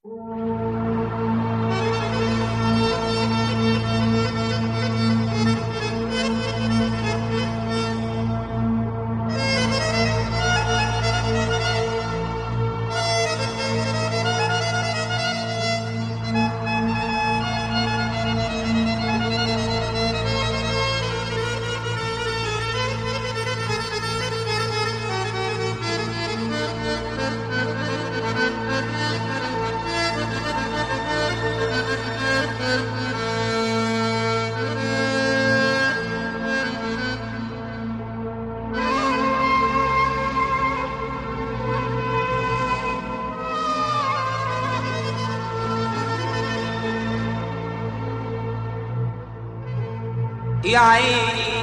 يا عيني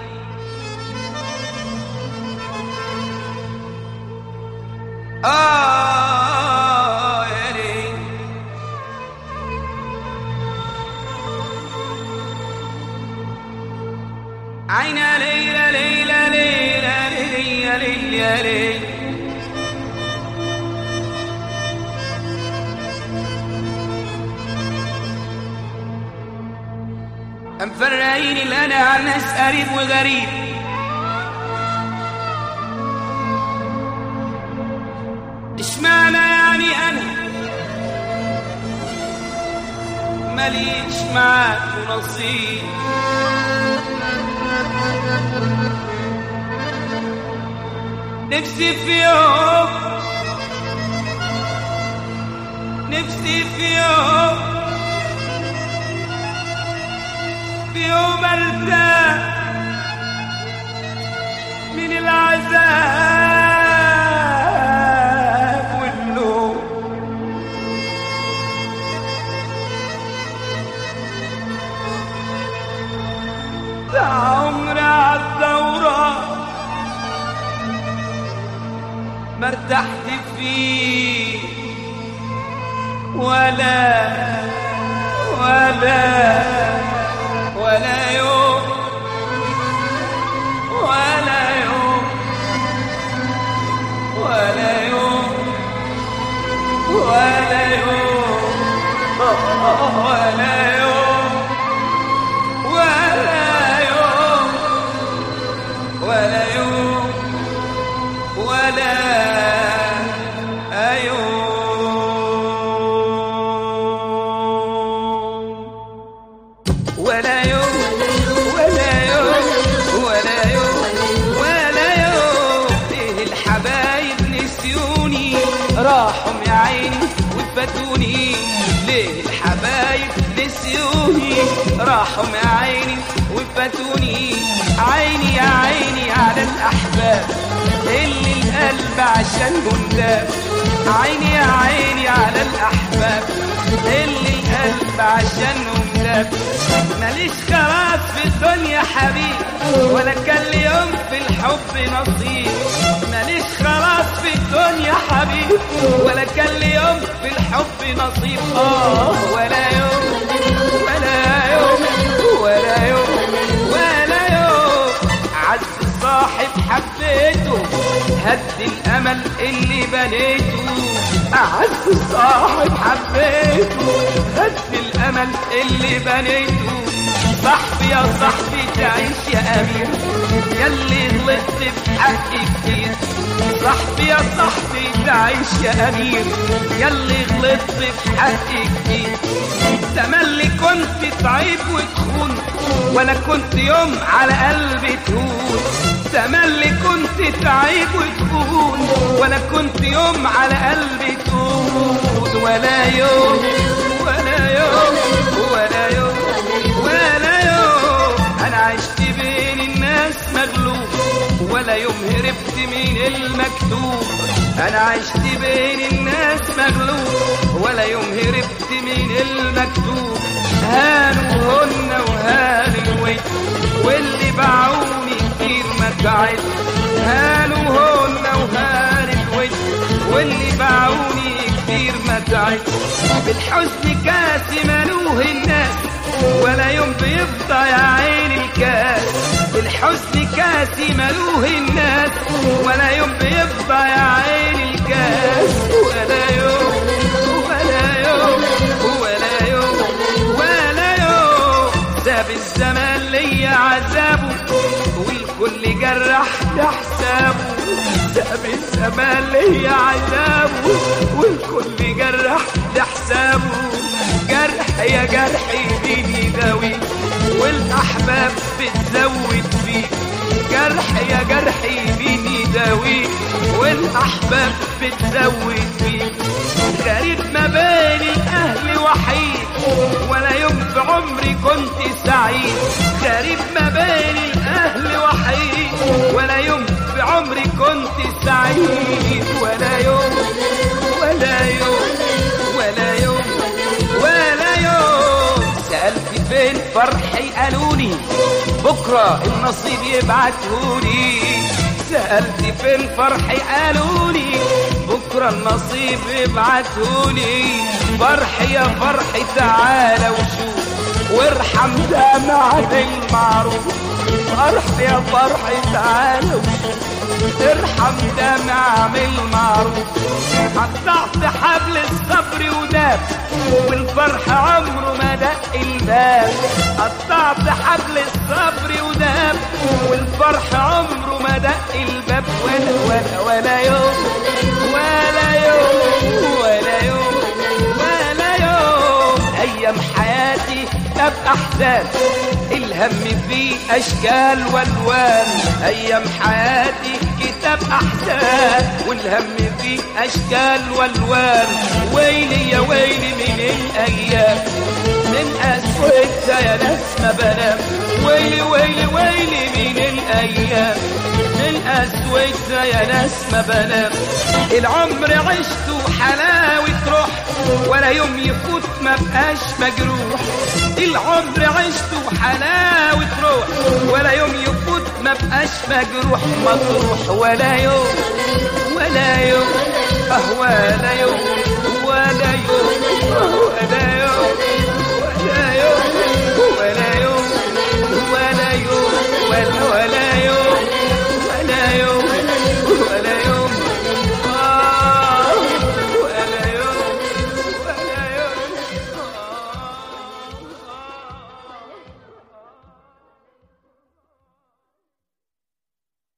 آه يا ليل عين ليلى ليلى ليلى ليلى ليلى ليلى مفرقين اللي انا عن ناس قريب وغريب اشمعنى يعني انا ماليش معاك نصيب نفسي في يوم نفسي في يوم في يوم ارتاح من العذاب والنوم ده عمري عالدورة ما ارتحت فيه ولا ولا ولا يوم ولا يوم ولا يوم ولا يوم ولا يوم ولا يوم ولا يوم ولا يوم ولا يوم ولا يوم ولا يوم ولا يوم ايه الحبايب نسيوني راحوا يا عيني وفاتوني ليه الحبايب نسيوني راحوا يا عيني وفاتوني عيني يا عيني على الاحباب اللي القلب عشانهم داب عيني يا عيني على الاحباب اللي القلب عشانهم داب ماليش خلاص في الدنيا حبيب ولا كان لي يوم في الحب نصيب ماليش خلاص في الدنيا حبيب ولا كان لي يوم في الحب نصيب اه ولا يوم ولا يوم ولا يوم ولا يوم عز صاحب حبيته هد الامل اللي بنيته اعز صاحب حبيته هد الامل اللي بنيته صاحبي يا صاحبي تعيش يا امير ياللي غلطت في حقي كتير صاحبي يا صاحبي تعيش يا امير ياللي غلطت في حقي كتير تملي كنت تعيب وتخون ولا كنت يوم على قلبي تهون تملي كنت تعيب وتخون ولا كنت يوم على قلبي تهون ولا يوم ولا يوم ولا يوم ولا يوم انا عشت بين الناس مغلوب ولا يوم هربت من المكتوب انا عشت بين الناس مغلوب ولا يوم هربت من المكتوب هانوا هن وهان الويل واللي باعوني كتير ما تعد هانوا هن وهان الويل واللي باعوني كتير ما تعد بالحزن كاس ملوه الناس ولا يوم بيفضى يا عين الكاس بالحزن كاس ملوه الناس ولا يوم بيفضى يا عين الكاس ولا يوم ولا ساب الزمان ليا عذابه والكل جرح لحسابه جرح يا جرحي مين يداوي والاحباب بتزود فيه جرح يا جرحي مين يداوي والاحباب بتزود فيه غريب ما بين الاهل وحيد ولا يوم في عمري كنت سعيد غريب ما بين الاهل وحيد ولا يوم في عمري كنت سعيد ولا يوم ولا يوم ولا يوم ولا يوم سألت فين فرحي قالولي بكرة النصيب يبعتهولي سألت فين فرحي قالولي بكرة النصيب يبعتهولي فرحي يا فرحي تعالى وشوف وارحم دمع المعروف فرحي يا فرحي تعالى وشوف ارحم دمع المعروف قطعت حبل الصبر وداب والفرح عمره ما دق الباب قطعت حبل الصبر وداب والفرح عمره ما دق الباب ولا ولا ولا يوم ولا يوم ولا يوم ولا يوم ايام حياتي كتاب احزان الهم فيه اشكال والوان ايام حياتي كتاب احزان والهم فيه اشكال والوان ويلي يا ويلي من الايام من اسودها يا ناس ما بنام ويلي ويلي ويلي من الايام من اسودها يا ناس ما بنام العمر عشته حلاوة روح ولا يوم يفوت ما بقاش مجروح العمر عشته حلاوة روح ولا يوم يفوت ما بقاش مجروح مطروح ولا يوم ولا يوم اه ولا يوم ولا يوم ولا